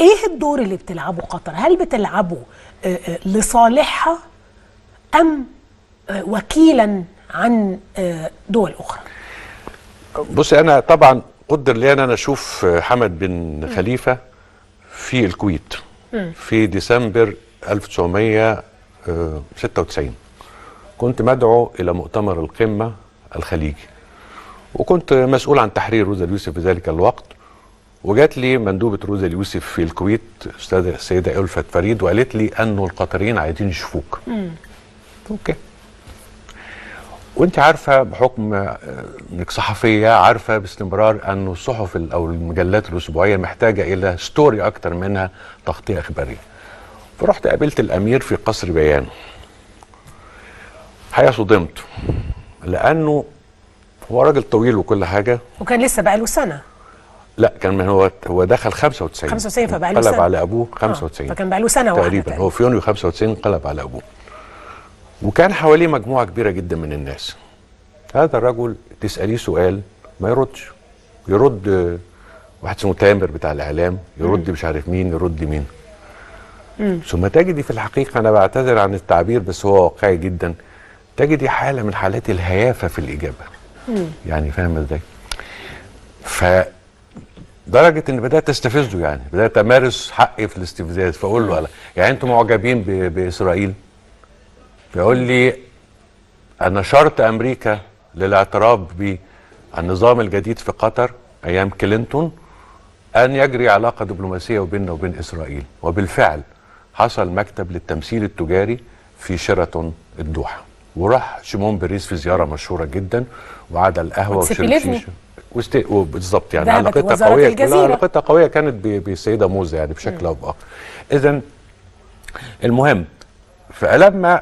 ايه الدور اللي بتلعبه قطر هل بتلعبه آه، آه، لصالحها ام آه، وكيلا عن آه، دول اخرى بصي انا طبعا قدر لي ان انا اشوف حمد بن خليفه في الكويت في ديسمبر 1996 كنت مدعو الى مؤتمر القمه الخليجي وكنت مسؤول عن تحرير روزا اليوسف في ذلك الوقت وجات لي مندوبه روزا اليوسف في الكويت استاذه السيده ألفت فريد وقالت لي انه القطريين عايزين يشوفوك اوكي وانت عارفه بحكم آه، انك صحفيه عارفه باستمرار انه الصحف ال- او المجلات الاسبوعيه محتاجه الى ستوري اكتر منها تغطيه اخباريه فرحت قابلت الامير في قصر بيان حقيقه صدمت لانه هو راجل طويل وكل حاجه وكان لسه بقى له سنه لا كان من هو هو دخل 95 95 فبقى له قلب سنة. على ابوه آه، 95 فكان بقى له سنه واحده تقريبا هو في يونيو 95 انقلب على ابوه وكان حواليه مجموعه كبيره جدا من الناس هذا الرجل تساليه سؤال ما يردش يرد آه، واحد اسمه تامر بتاع الاعلام يرد مش عارف مين يرد مين ثم تجدي في الحقيقه انا بعتذر عن التعبير بس هو واقعي جدا تجدي حاله من حالات الهيافه في الاجابه يعني فاهم ازاي ف درجة ان بدأت استفزه يعني بدأت امارس حقي في الاستفزاز فاقول له يعني انتم معجبين ب- باسرائيل فيقول لي انا شرط امريكا للاعتراف بالنظام الجديد في قطر ايام كلينتون ان يجري علاقة دبلوماسية بيننا وبين اسرائيل وبالفعل حصل مكتب للتمثيل التجاري في شيراتون الدوحة وراح شيمون بيريز في زيارة مشهورة جدا وقعد على القهوة وتسيبي وشرب ليفني. شيشة وست... بالظبط يعني ذهبت علاقتها وزارة قويه الجزيرة. لا علاقتها قويه كانت ب- بالسيده موزه يعني بشكل او باخر اذا المهم فلما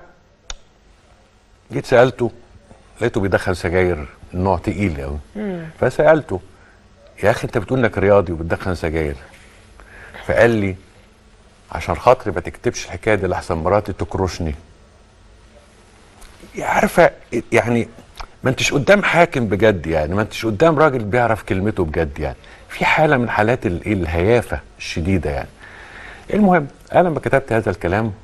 جيت سالته لقيته بيدخن سجاير نوع تقيل قوي فسالته يا اخي انت بتقول انك رياضي وبتدخن سجاير فقال لي عشان خاطري ما تكتبش الحكايه دي لحسن مراتي تكرشني عارفه يعني ما انتش قدام حاكم بجد يعني ما انتش قدام راجل بيعرف كلمته بجد يعني في حاله من حالات ال- إيه الهيافه الشديده يعني المهم انا لما كتبت هذا الكلام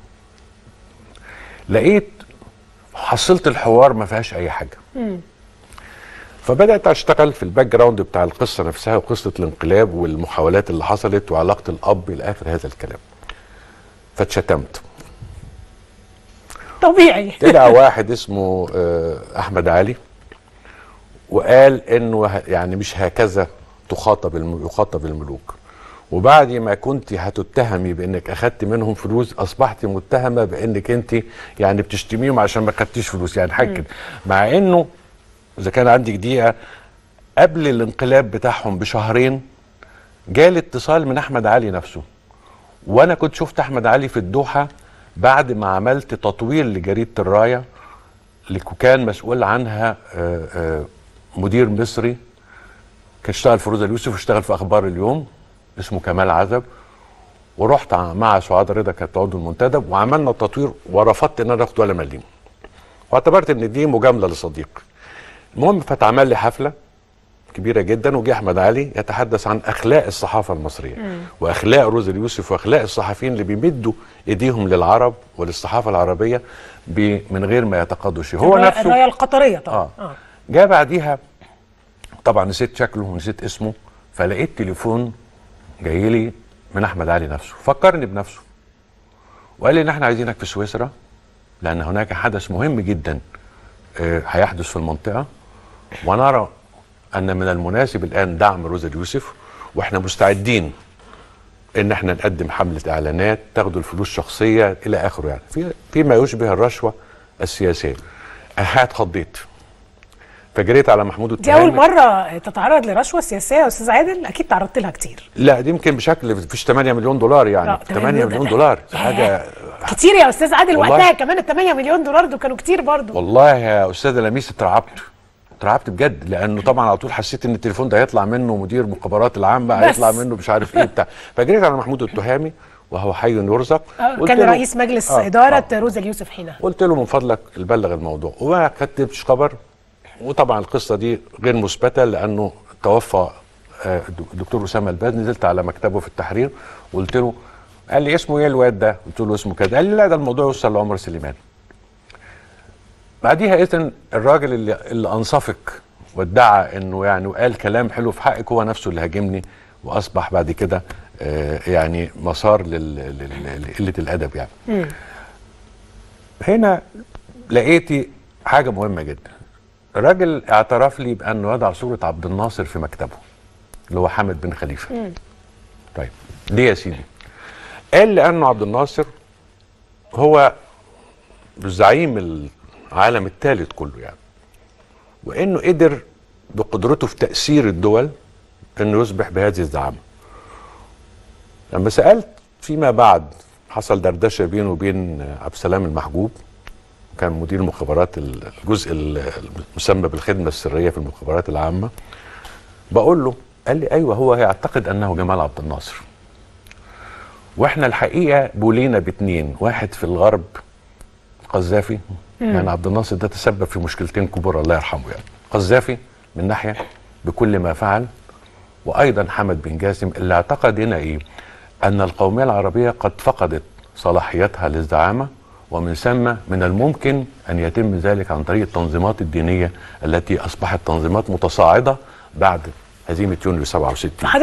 لقيت حصلت الحوار ما فيهاش اي حاجه فبدات اشتغل في الباك جراوند بتاع القصه نفسها وقصه الانقلاب والمحاولات اللي حصلت وعلاقه الاب الى اخر هذا الكلام فاتشتمت طبيعي طلع واحد اسمه آه، احمد علي وقال انه ه- يعني مش هكذا تخاطب الم- يخاطب الملوك وبعد ما كنت هتتهمي بانك اخدت منهم فلوس اصبحت متهمه بانك انت يعني بتشتميهم عشان ما خدتيش فلوس يعني حاجه كده مع انه اذا كان عندك دقيقه قبل الانقلاب بتاعهم بشهرين جالي اتصال من احمد علي نفسه وانا كنت شفت احمد علي في الدوحه بعد ما عملت تطوير لجريده الرايه اللي كان مسؤول عنها آه، آه، مدير مصري كان اشتغل في روزا اليوسف واشتغل في اخبار اليوم اسمه كمال عزب ورحت ع- مع سعاد رضا كانت عضو المنتدب وعملنا التطوير ورفضت ان انا اخد ولا مليم واعتبرت ان دي مجامله لصديق المهم فاتعمل لي حفله كبيره جدا وجه احمد علي يتحدث عن اخلاق الصحافه المصريه واخلاق روز اليوسف واخلاق الصحفيين اللي بيمدوا ايديهم للعرب وللصحافه العربيه ب- من غير ما يتقاضوا شيء هو الراية- نفسه الرايه القطريه طبعا اه جاء بعديها طبعا نسيت شكله ونسيت اسمه فلقيت تليفون جاي لي من احمد علي نفسه فكرني بنفسه وقال لي ان احنا عايزينك في سويسرا لان هناك حدث مهم جدا آه، هيحدث في المنطقه ونرى ان من المناسب الان دعم روزا اليوسف واحنا مستعدين ان احنا نقدم حمله اعلانات تاخدوا الفلوس شخصيه الى اخره يعني في فيما يشبه الرشوه السياسيه انا اتخضيت فجريت على محمود دي اول التهامي مره تتعرض لرشوه سياسيه يا استاذ عادل اكيد تعرضت لها كتير لا دي يمكن بشكل فيش 8 مليون دولار يعني لا، 8 مليون دولار حاجه كتير يا استاذ عادل والله. وقتها كمان ال 8 مليون دولار دول كانوا كتير برضو والله يا استاذه لميس اترعبت اترعبت بجد لانه طبعا على طول حسيت ان التليفون ده هيطلع منه مدير مخابرات العامه بس. هيطلع منه مش عارف ايه بتاع فجريت على محمود التهامي وهو حي يرزق آه، قلت كان له- رئيس مجلس آه، اداره آه. روزا اليوسف حينها قلت له من فضلك بلغ الموضوع وما كتبتش خبر وطبعا القصه دي غير مثبته لانه توفى آه، الدكتور اسامه الباز نزلت على مكتبه في التحرير وقلت له قال لي اسمه ايه الواد ده؟ قلت له اسمه كذا قال لي لا ده الموضوع يوصل لعمر سليمان بعديها اذا الراجل اللي, اللي انصفك وادعى انه يعني وقال كلام حلو في حقك هو نفسه اللي هاجمني واصبح بعد كده آه، يعني مسار لل- لل- لقله الادب يعني. هنا لقيتي حاجه مهمه جدا. الراجل اعترف لي بانه وضع صوره عبد الناصر في مكتبه اللي هو حامد بن خليفه. طيب ليه يا سيدي؟ قال لانه عبد الناصر هو زعيم العالم الثالث كله يعني وانه قدر بقدرته في تاثير الدول انه يصبح بهذه الزعامه لما سالت فيما بعد حصل دردشه بينه وبين عبد السلام المحجوب كان مدير المخابرات الجزء المسمى بالخدمه السريه في المخابرات العامه بقول له قال لي ايوه هو يعتقد انه جمال عبد الناصر واحنا الحقيقه بولينا باتنين واحد في الغرب قذافي يعني عبد الناصر ده تسبب في مشكلتين كبرى الله يرحمه يعني قذافي من ناحيه بكل ما فعل وايضا حمد بن جاسم اللي اعتقد هنا ايه ان القوميه العربيه قد فقدت صلاحيتها للزعامه ومن ثم من الممكن ان يتم ذلك عن طريق التنظيمات الدينيه التي اصبحت تنظيمات متصاعده بعد هزيمه يونيو 67